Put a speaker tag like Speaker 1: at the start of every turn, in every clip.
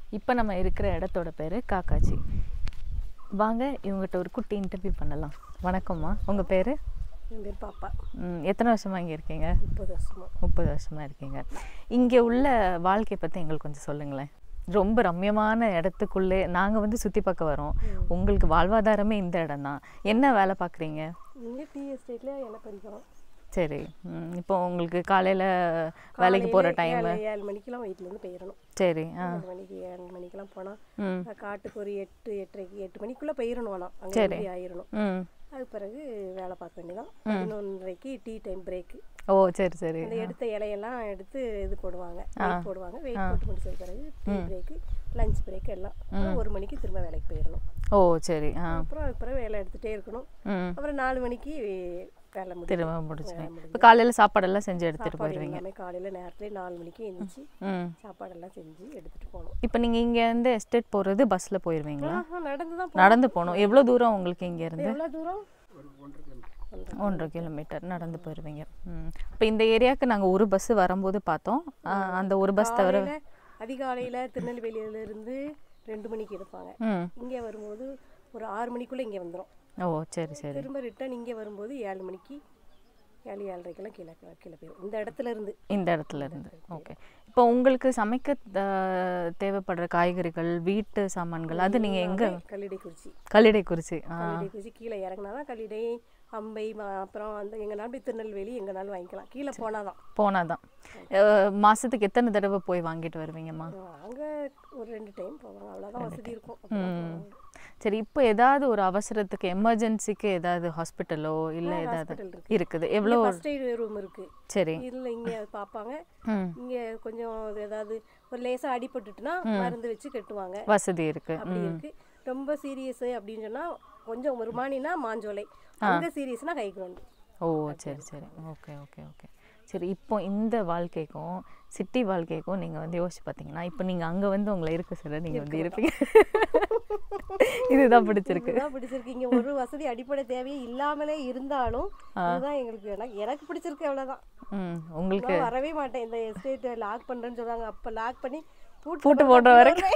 Speaker 1: இப்போ நம்ம இருக்கிற இடத்தோட பேர் காக்காச்சி வாங்க இவங்ககிட்ட ஒரு குட்டி இன்டர்வியூ பண்ணலாம் வணக்கம்மா உங்கள் பேர்
Speaker 2: என் பேர் பாப்பா
Speaker 1: எத்தனை வருஷமாக இங்கே இருக்கீங்க
Speaker 2: முப்பது வருஷமா
Speaker 1: முப்பது வருஷமாக இருக்கீங்க இங்கே உள்ள வாழ்க்கையை பற்றி எங்களுக்கு கொஞ்சம் சொல்லுங்களேன் ரொம்ப ரம்யமான இடத்துக்குள்ளே நாங்கள் வந்து சுற்றி பார்க்க வரோம் உங்களுக்கு வாழ்வாதாரமே இந்த இடம் தான் என்ன வேலை பார்க்குறீங்க
Speaker 2: இங்கே டீ எஸ்டேட்ல என்ன படிக்கிறோம்
Speaker 1: சரி ம், இப்போ உங்களுக்கு காலையில் வேலைக்கு போகிற டைம்
Speaker 2: ஏழு ஏழு மணிக்கெல்லாம் வீட்டிலேருந்து போயிடணும்
Speaker 1: சரி ஆ
Speaker 2: ஏழு மணிக்கு ஏழு மணிக்கெல்லாம் போனால்
Speaker 1: ம்
Speaker 2: காட்டுக்கு ஒரு எட்டு எட்டரைக்கு எட்டு மணிக்குள்ளே போயிடணும் ஆனால் அங்கே
Speaker 1: சரி.
Speaker 2: ரெடி ஆயிடணும்
Speaker 1: ம்
Speaker 2: அது பிறகு வேலை பார்க்க வேண்டியதான் பதினொன்றரைக்கு டீ டைம் பிரேக்கு
Speaker 1: ஓ சரி சரி
Speaker 2: அந்த எடுத்த இலையெல்லாம் எடுத்து இது போடுவாங்க வெயிட் போடுவாங்க வெயிட் போட்டு முடிச்சது பிறகு டீ பிரேக்கு லஞ்ச் பிரேக் எல்லாம் அப்புறம் ஒரு மணிக்கு திரும்ப வேலைக்கு போயிடணும்
Speaker 1: ஓ சரி ஆ
Speaker 2: அப்புறம் அதுக்கு பிறகு வேலை எடுத்துகிட்டே இருக்கணும்
Speaker 1: ம்
Speaker 2: அப்புறம் நாலு மணிக்கு வேலை முடியும்
Speaker 1: திரும்ப முடிச்சிடுங்க இப்போ காலையில் சாப்பாடெல்லாம் செஞ்சு எடுத்துகிட்டு
Speaker 2: சாப்பாடு
Speaker 1: போயிடுவீங்க
Speaker 2: எல்லாமே காலையில் நேரத்துல நாலு மணிக்கு எழுந்திரிச்சு
Speaker 1: ம்
Speaker 2: சாப்பாடெல்லாம் செஞ்சு எடுத்துகிட்டு போகணும்
Speaker 1: இப்போ நீங்கள் இங்கேருந்து எஸ்டேட் போகிறது பஸ்ஸில் போயிடுவீங்களா
Speaker 2: ஆஹா, நடந்து தான்
Speaker 1: நடந்து போகணும் எவ்வளோ தூரம் உங்களுக்கு இங்கேருந்து
Speaker 2: எவ்வளோ தூரம்
Speaker 1: ஒன்றரை கிலோமீட்டர் நடந்து போயிடுவீங்க ம் இப்போ இந்த ஏரியாவுக்கு நாங்கள் ஒரு பஸ் வரும்போது பார்த்தோம் ஆ, அந்த ஒரு பஸ் தவிர
Speaker 2: காலையில் அதிகாலையில் திருநெல்வேலியில இருந்து ரெண்டு மணிக்கு எடுப்பாங்க
Speaker 1: ம்
Speaker 2: இங்கே வரும்போது ஒரு ஆறு மணிக்குள்ளே இங்கே வந்துடும்
Speaker 1: ஓ சரி சரி
Speaker 2: திரும்ப ரிட்டர்ன் இங்கே வரும்போது ஏழு மணிக்கு ஏழு ஏழரைக்கெல்லாம் கீழே கீழே போயிடும் இந்த இடத்துல இருந்து
Speaker 1: இந்த இடத்துல இருந்து ஓகே இப்போ உங்களுக்கு சமைக்க த- தேவைப்படுற காய்கறிகள் வீட்டு சாமான்கள் அது நீங்கள் எங்கே
Speaker 2: கல்லிடை குறிச்சி
Speaker 1: கல்லிடை குறிச்சி ஆ
Speaker 2: கல்லிடை குறிச்சி கீழே இறங்கினா தான் கல்லிடை அம்பை ம- அப்புறம் அந்த எங்கனாலும் போய் திருநெல்வேலி எங்கனாலும் வாங்கிக்கலாம் கீழே போனால் தான்
Speaker 1: போனால் தான் மாதத்துக்கு எத்தனை தடவை போய் வாங்கிட்டு வருவீங்கம்மா
Speaker 2: அங்கே ஒரு ரெண்டு டைம் போவாங்க அவ்வளோதான் வசதி இருக்கும் அப்பதான் போவாங்க.
Speaker 1: சரி இப்போ ஏதாவது ஒரு அவசரத்துக்கு எமர்ஜென்சிக்கு ஏதாவது ஹாஸ்பிட்டலோ இல்லை ஏதாவது
Speaker 2: hospital இருக்கு.
Speaker 1: இருக்குது எவ்வளோ
Speaker 2: ஃபர்ஸ்ட் எய்ட் ரூம் இருக்கு
Speaker 1: சரி
Speaker 2: இதில் இங்கே பார்ப்பாங்க
Speaker 1: ம்
Speaker 2: இங்கே கொஞ்சம் ஏதாவது ஒரு லேசாக அடிபட்டுட்டுனா மருந்து வச்சு கட்டுவாங்க
Speaker 1: வசதி இருக்கு
Speaker 2: அப்படி இருக்கு ரொம்ப சீரியஸ் அப்படின்னு சொன்னா கொஞ்சம் ஒரு மானினா மாஞ்சோலை அங்கே சீரியஸ்னா கை கிரவுண்டு
Speaker 1: ஓ சரி சரி ஓகே ஓகே ஓகே சரி இப்போ இந்த வாழ்க்கைக்கும் சிட்டி வாழ்க்கைக்கும் நீங்கள் வந்து யோசிச்சு பார்த்தீங்கன்னா இப்போ நீங்கள் அங்கே வந்து உங்களை இருக்க சொல்ல நீங்கள் வந்து இருப்பீங்க இதுதான் பிடிச்சிருக்கு
Speaker 2: இதுதான் பிடிச்சிருக்கு இங்கே ஒரு வசதி அடிப்படை தேவையே இல்லாமலே இருந்தாலும் இதுதான் எங்களுக்கு எனக்கு எனக்கு பிடிச்சிருக்கு அவ்வளோதான்
Speaker 1: ம் உங்களுக்கு
Speaker 2: நான் வரவே மாட்டேன் இந்த எஸ்டேட் லாக் பண்றேன்னு சொல்றாங்க அப்ப லாக் பண்ணி பூட்டு
Speaker 1: பூட்டு
Speaker 2: போட்டு
Speaker 1: போடுற வரைக்கும்.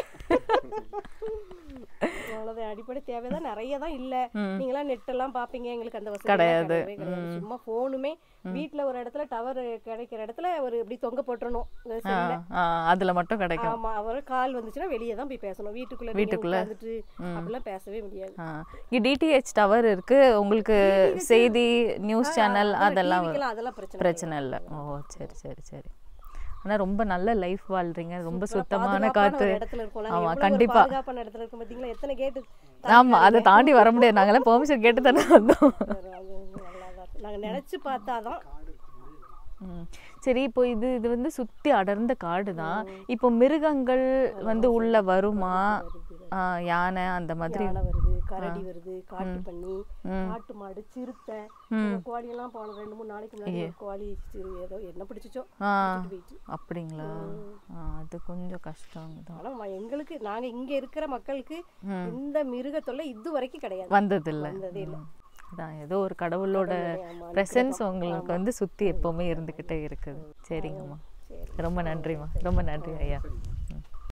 Speaker 2: அவ்வளவுதான் அடிப்படை தேவைதான் நிறைய தான் இல்ல நீங்களாம் நெட் எல்லாம் பாப்பீங்க எங்களுக்கு அந்த வசதி
Speaker 1: கிடையாது.
Speaker 2: கிடையவே கிடையாது சும்மா போனுமே வீட்ல ஒரு இடத்துல டவர் கிடைக்கிற இடத்துல ஒரு இப்படி தொங்க போட்டுறணும் இந்த
Speaker 1: ஆ
Speaker 2: செல்ல
Speaker 1: ஆ அதில் மட்டும் கிடைக்கும்
Speaker 2: ஆமா அவர் கால் வந்துச்சுன்னா வெளியே தான் போய் பேசணும் வீட்டுக்குள்ள வீட்டுக்குள்ள வந்துட்டு அப்படிலாம் பேசவே முடியாது
Speaker 1: ஆ இங்கே டிடிஹெச் டவர் இருக்கு உங்களுக்கு செய்தி நியூஸ் சேனல் அதெல்லாம் வரும்.
Speaker 2: டிவிக்கெல்லாம் அதெல்லாம் பிரச்சனை
Speaker 1: பிரச்சனை இல்லை ஓ சரி சரி சரி ஆனா ரொம்ப நல்ல லைஃப் வாழ்றீங்க ரொம்ப
Speaker 2: கிடையாது.
Speaker 1: சுத்தமான
Speaker 2: பாதுகாப்பான
Speaker 1: காத்து
Speaker 2: ஒரு இடத்துல இருக்கோம் நாங்க
Speaker 1: ஆமா
Speaker 2: எவ்வளவு ஒரு
Speaker 1: கண்டிப்பா
Speaker 2: பாதுகாப்பான இடத்துல இருக்கோம் பாத்தீங்களா எத்தனை கேட்டு
Speaker 1: ஆமா அதை தாண்டி வர முடியாது நாங்கெல்லாம் பெர்மிஷன் கேட்டு தானே வந்தோம்
Speaker 2: நாங்க நினைச்சு பார்த்தாதான்
Speaker 1: ம். சரி இப்போ இது இது வந்து சுத்தி அடர்ந்த காடு தான் இப்போ மிருகங்கள் வந்து உள்ள வருமா ஆ, யானை அந்த மாதிரி
Speaker 2: யானை வருது கரடி வருது காட்டு பன்னி காட்டு மாடு சிறுத்தை கோழி எல்லாம் போன ரெண்டு மூணு நாளைக்கு முன்னாடி ஒரு கோழி சிறு ஏதோ என்ன பிடிச்சிச்சோ
Speaker 1: ஆ
Speaker 2: பிடிச்சிட்டு போயிட்டு
Speaker 1: அப்படிங்களா ஆ, அது கொஞ்சம் கஷ்டம் தான்
Speaker 2: ஆனா ம- எங்களுக்கு நாங்க இங்க இருக்கிற மக்களுக்கு இந்த மிருக தொல்லை இது வரைக்கும் கிடையாது
Speaker 1: வந்ததில்ல
Speaker 2: வந்ததே இல்ல
Speaker 1: ம். அதான் ஏதோ ஒரு கடவுளோட
Speaker 2: ஆமா,
Speaker 1: ப்ரெசன்ஸ் உங்களுக்கு வந்து சுத்தி எப்பவுமே இருந்துகிட்டே இருக்குது சரிங்கம்மா ரொம்ப நன்றிம்மா ரொம்ப நன்றி ஐயா